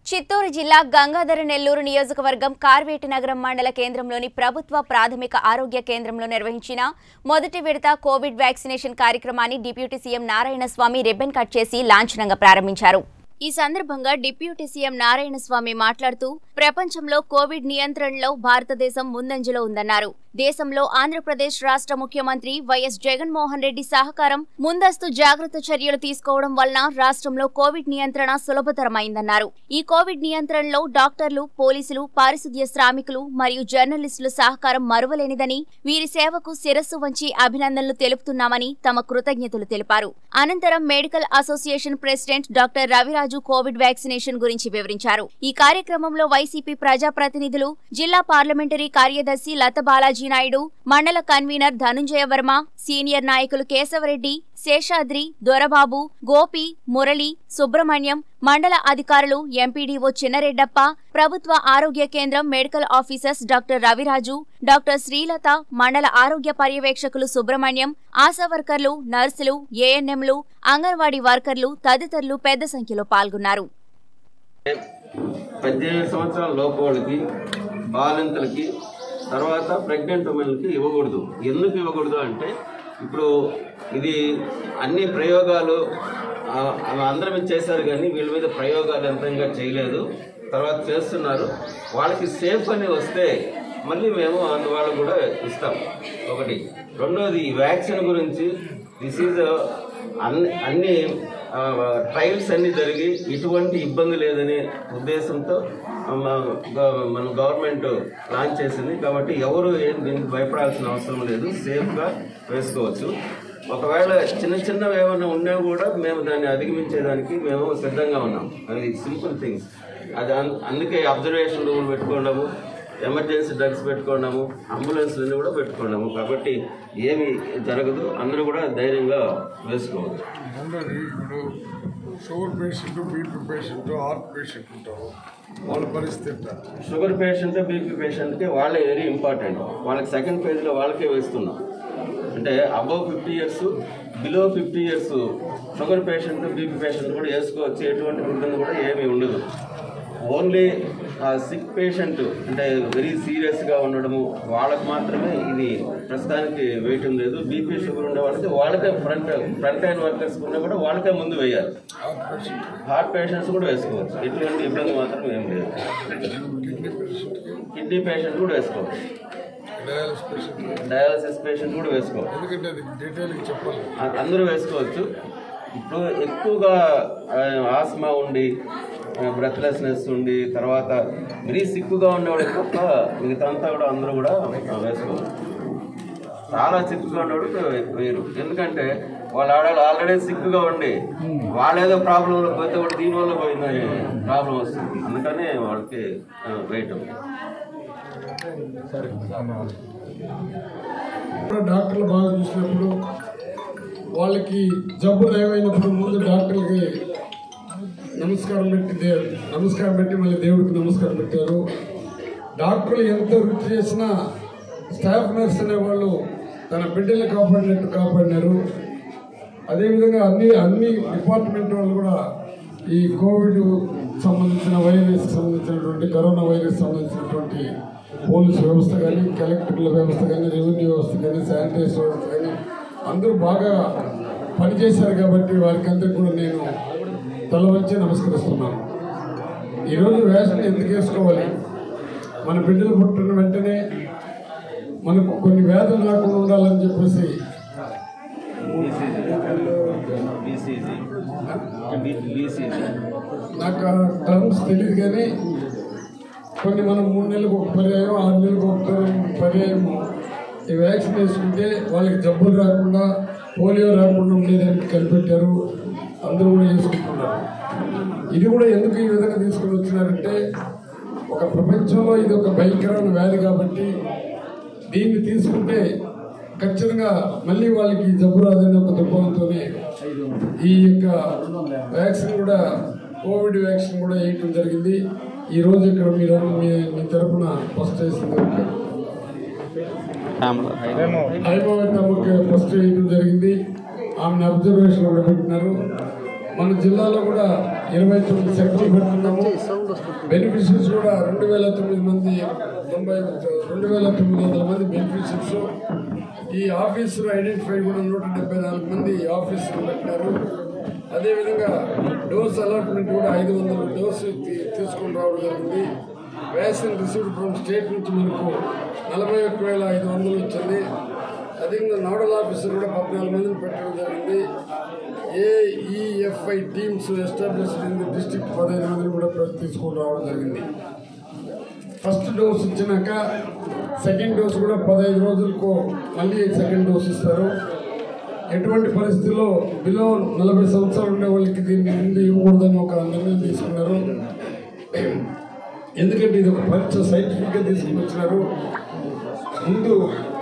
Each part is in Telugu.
చిత్తూరు జిల్లా గంగాధర నెల్లూరు నియోజకవర్గం కార్వేటి నగరం మండల కేంద్రంలోని ప్రభుత్వ ప్రాథమిక ఆరోగ్య కేంద్రంలో నిర్వహించిన మొదటి విడత కోవిడ్ వ్యాక్సినేషన్ కార్యక్రమాన్ని deputy CM Narayanaswamy ribbon cut చేసి లాంఛనంగా ప్రారంభించారు ఈ సందర్భంగా డిప్యూటీ సీఎం నారాయణస్వామి మాట్లాడుతూ ప్రపంచంలో కోవిడ్ నియంత్రణలో భారతదేశం ముందంజలో ఉందన్నారు దేశంలో ఆంధ్రప్రదేశ్ రాష్ట్ర ముఖ్యమంత్రి వైఎస్ జగన్మోహన్ రెడ్డి సహకారం ముందస్తు జాగ్రత్త చర్యలు తీసుకోవడం వలన రాష్ట్రంలో కోవిడ్ నియంత్రణ సులభతరమైందన్నారు ఈ కోవిడ్ నియంత్రణలో డాక్టర్లు పోలీసులు పారిశుద్ధ్య శ్రామికులు మరియు జర్నలిస్టుల సహకారం మరువలేనిదని వీరి సేవకు శిరస్సు వంచి అభినందనలు తెలుపుతున్నామని తమ కృతజ్ఞతలు తెలిపారు అనంతరం medical association president doctor Raviraju Covid vaccination గురించి వివరించారు ఈ కార్యక్రమంలో వైసీపీ ప్రజాప్రతినిధులు జిల్లా పార్లమెంటరీ కార్యదర్శి లత బాలాజీ నాయుడు మండల కన్వీనర్ ధనుంజయ వర్మ సీనియర్ నాయకులు కేశవరెడ్డి శేషాద్రి దొరబాబు గోపి మురళి సుబ్రహ్మణ్యం మండల అధికారులు ఎంపీడీఓ చిన్నరెడ్డప్ప ప్రభుత్వ ఆరోగ్య కేంద్రం medical officers doctor Raviraju doctor Srilatha మండల ఆరోగ్య పర్యవేక్షకులు సుబ్రహ్మణ్యం ఆశా వర్కర్లు నర్సులు ఏఎన్ఎంలు అంగన్వాడీ వర్కర్లు తదితరులు పెద్ద సంఖ్యలో పాల్గొన్నారు పద్దెనిమిది సంవత్సరాల లోపు వాళ్ళకి బాలింతలకి తర్వాత ప్రెగ్నెంట్ ఉమెన్కి ఇవ్వకూడదు ఎందుకు ఇవ్వకూడదు అంటే ఇప్పుడు ఇది అన్ని ప్రయోగాలు ఆ, అవి అందరి మీద చేశారు కానీ వీళ్ళ మీద ప్రయోగాలు ఎంతంగా చేయలేదు తర్వాత చేస్తున్నారు వాళ్ళకి సేఫ్ అని వస్తే మళ్ళీ మేము అందువల్ల కూడా ఇస్తాం ఒకటి రెండోది ఈ వ్యాక్సిన్ గురించి దిస్ ఈజ్ అన్ని అన్ని ట్రయల్స్ అన్ని జరిగి ఎటువంటి ఇబ్బంది లేదనే ఉద్దేశంతో ఆ, మ- గ- మన గవర్నమెంట్ లాంచ్ చేసింది కాబట్టి ఎవరు ఏం దీనికి భయపడాల్సిన అవసరం లేదు సేఫ్గా వేసుకోవచ్చు ఒకవేళ చిన్న చిన్నవి ఏమైనా ఉన్నా కూడా మేము దాన్ని అధిగమించేదానికి మేము సిద్ధంగా ఉన్నాం అది సింపుల్ థింగ్స్ అది అన్- అందుకే అబ్జర్వేషన్ రూమ్ పెట్టుకోవడము ఎమర్జెన్సీ డ్రగ్స్ పెట్టుకోవడము అంబులెన్స్లన్నీ కూడా పెట్టుకోవడము కాబట్టి ఏమి జరగదు అందరూ కూడా ధైర్యంగా వేసుకోవచ్చు అందరి ఇప్పుడు sugar patient BP patient heart patient ఉంటారు వాళ్ళ పరిస్థితి ఎట్లా? షుగర్ పేషెంట్ బీపీ పేషెంట్కి వాళ్ళే వెరీ ఇంపార్టెంట్ వాళ్ళకి సెకండ్ ఫేజ్లో వాళ్ళకే వేస్తున్నాం అంటే above fifty years below fifty years sugar patient BP patient కూడా వేసుకోవచ్చు ఎటువంటి ఇబ్బంది కూడా ఏమీ ఉండదు ఓన్లీ సిక్ పేషెంట్ అంటే వెరీ సీరియస్గా ఉండడము వాళ్ళకి మాత్రమే ఇది ప్రస్తుతానికి వేయటం లేదు బీపీ షుగర్ ఉండే వాళ్ళకి వాళ్ళకే ఫ్రంట్ ఫ్రంట్ లైన్ వర్కర్స్ ఉన్నా కూడా వాళ్ళకే ముందు వేయాలి హార్ట్ పేషెంట్ హార్ట్ పేషెంట్స్ కూడా వేసుకోవచ్చు ఎటువంటి ఇబ్బంది మాత్రం ఏం లేదు కిడ్నీ పేషెంట్కి కిడ్నీ పేషెంట్ కూడా వేసుకోవచ్చు డయాలిసిస్ పేషెంట్ డయాలసిస్ పేషెంట్ కూడా వేసుకోవచ్చు ఎందుకంటే అది డీటెయిల్గా చెప్పాలి అ- అందరూ వేసుకోవచ్చు ఇప్పుడు ఎక్కువగా ఆ, ఆస్మా ఉండి బ్రెత్లెస్నెస్ ఉండి తర్వాత మరీ సిక్కుగా ఉండేవాడు తప్ప మిగతా అంతా కూడా అందరూ కూడా ఆ, వేసుకోవచ్చు చాలా సిక్కుగా ఉండేవాడు వేరు ఎందుకంటే వాళ్ళ ఆడవాళ్ళు ఆల్రెడీ సిక్కుగా ఉండి వాళ్ళేదో ప్రాబ్లంలో పోతే కూడా దీనివల్ల పోయిందని ప్రాబ్లం వస్తుంది అందుకనే వాళ్ళకి ఆ, వేయటం ఇప్పుడు డాక్టర్లు బాగా చూసినప్పుడు వాళ్ళకి జబ్బు నయమైనప్పుడు ముందు డాక్టర్లకి నమస్కారం పెట్టి దే నమస్కారం పెట్టి మళ్ళీ దేవుడికి నమస్కారం పెట్టారు డాక్టర్లు ఎంత వృత్తి చేసినా స్టాఫ్ నర్స్ అనేవాళ్ళు తన బిడ్డలు కాపాడినట్టు కాపాడినారు అదేవిధంగా అన్ని అన్ని డిపార్ట్మెంట్ వాళ్ళు కూడా ఈ కోవిడ్ సంబంధించిన వైరస్ సంబంధించినటువంటి కరోనా వైరస్ సంబంధించినటువంటి పోలీస్ వ్యవస్థ కానీ కలెక్టర్ల వ్యవస్థ కానీ రెవెన్యూ వ్యవస్థ కానీ శానిటైజర్ వ్యవస్థ కానీ అందరూ బాగా పనిచేశారు కాబట్టి వారికి అందరికీ కూడా నేను తల వంచి నమస్కరిస్తున్నాను ఈరోజు వ్యాక్సిన్ ఎందుకు వేసుకోవాలి మన బిడ్డలు పుట్టిన వెంటనే మనకు కొన్ని వ్యాధులు రాకుండా ఉండాలని చెప్పేసి బీసీజీ బీసీజీ నాకు ఆ టర్మ్స్ తెలియదు కానీ కొన్ని మనం మూడు నెలలకు ఒక పర్యాయం ఆరు నెలలకు ఒక పర్యాయం ఈ వ్యాక్సిన్ వేసుకుంటే వాళ్ళకి జబ్బులు రాకుండా పోలియో రాకుండా ఉండేదానికి కనిపెట్టారు అందరూ కూడా వేసుకుంటున్నారు ఇది కూడా ఎందుకు ఈ విధంగా తీసుకుని వచ్చినారంటే ఒక ప్రపంచంలో ఇది ఒక భయంకరమైన వ్యాధి కాబట్టి దీన్ని తీసుకుంటే ఖచ్చితంగా మళ్ళీ వాళ్ళకి జబ్బు రాదనే ఒక దృక్పథంతోనే ఈ యొక్క వ్యాక్సిన్ కూడా కోవిడ్ వ్యాక్సిన్ కూడా వేయటం జరిగింది ఈ రోజు ఇక్కడ మీరు మీ మీ తరపున ఫస్ట్ వేసింది హైమావతి అమ్మకి ఫస్ట్ వేయటం జరిగింది ఆమెను అబ్జర్వేషన్ కూడా పెట్టినారు మన జిల్లాలో కూడా ఇరవై తొమ్మిది సెంటర్లు పెడుతున్నాము బెనిఫిషరీస్ కూడా రెండు వేల తొమ్మిది మంది తొంభై రెండు వేల తొమ్మిది వందల మంది బెనిఫిషరీస్ ఈ ఆఫీసులు ఐడెంటిఫై కూడా నూట డెబ్బై నాలుగు మంది ఆఫీసులు పెట్టినారు అదేవిధంగా డోస్ అలాట్మెంట్ కూడా ఐదు వందల డోసు తీ- తీసుకొని రావడం జరిగింది వ్యాక్సిన్ రిసీవ్డ్ ఫ్రమ్ స్టేట్ నుంచి మనకు నలభై ఒక్క వేల ఐదు వందలు వచ్చింది అదేవిధంగా నోడల్ ఆఫీసర్ కూడా పద్నాలుగు మందిని పెట్టడం జరిగింది AEFI teams establish in the district పదహైదు మందిని కూడా ప్ర- తీసుకొని రావడం జరిగింది ఫస్ట్ డోస్ ఇచ్చినాక సెకండ్ డోస్ కూడా పదహైదు రోజులకు మళ్ళీ సెకండ్ డోస్ ఇస్తారు ఎటువంటి పరిస్థితుల్లో బిలో నలభై సంవత్సరాలు ఉండే వాళ్ళకి దీన్ని ముందు ఇవ్వకూడదని ఒక నిర్ణయం తీసుకున్నారు ఎందుకంటే ఇది ఒక పరీక్ష సైంటిఫిక్గా తీసుకుని వచ్చినారు ముందు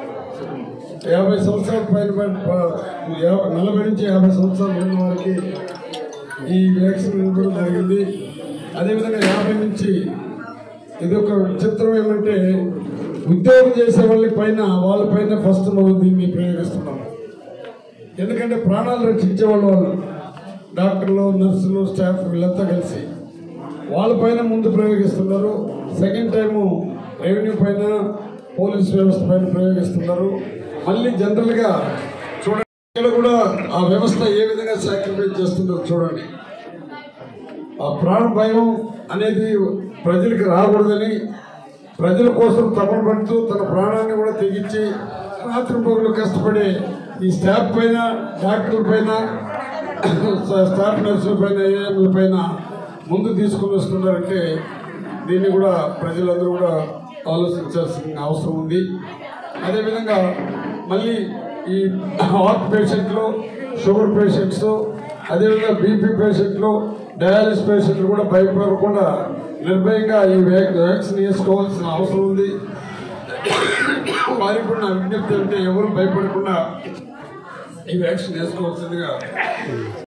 యాభై సంవత్సరాల పైన పైన ప- యా- నలభై నుంచి యాభై సంవత్సరాలు ఉన్న వారికి ఈ వ్యాక్సిన్ ఇవ్వడం జరిగింది అదేవిధంగా యాభై నుంచి ఇది ఒక విచిత్రం ఏమంటే ఉద్యోగం చేసే వాళ్ళ పైన వాళ్ళ పైన ఫస్ట్ మనం దీన్ని ప్రయోగిస్తున్నాం ఎందుకంటే ప్రాణాలు రక్షించే వాళ్ళు వాళ్ళు డాక్టర్లు నర్సులు స్టాఫ్ వీళ్ళంతా కలిసి వాళ్ళపైన ముందు ప్రయోగిస్తున్నారు సెకండ్ టైము రెవెన్యూ పైన పోలీస్ వ్యవస్థ పైన ప్రయోగిస్తున్నారు మళ్ళీ జనరల్గా చూడండి ఇక్కడ కూడా ఆ వ్యవస్థ ఏ విధంగా సాక్రిఫైస్ చేస్తుందో చూడండి ఆ ప్రాణ భయం అనేది ప్రజలకు రాకూడదని ప్రజల కోసం తపన పడుతూ తన ప్రాణాన్ని కూడా తెగించి రాత్రి పగులు కష్టపడే ఈ స్టాఫ్ పైన డాక్టర్ల పైన స్టాఫ్ నర్సుల పైన ఏఎంల పైన ముందు తీసుకుని వస్తున్నారంటే దీన్ని కూడా ప్రజలందరూ కూడా ఆలోచించాల్సిన అవసరం ఉంది అదేవిధంగా మళ్ళీ ఈ హార్ట్ పేషెంట్లు షుగర్ పేషెంట్స్ అదేవిధంగా బీపీ పేషెంట్లు డయాలిసిస్ పేషెంట్లు కూడా భయపడకుండా నిర్భయంగా ఈ వ్యాక్- వ్యాక్సిన్ వేసుకోవాల్సిన అవసరం ఉంది వారికి కూడా నా విజ్ఞప్తి అంటే ఎవరు భయపడకుండా ఈ వ్యాక్సిన్ వేసుకోవాల్సిందిగా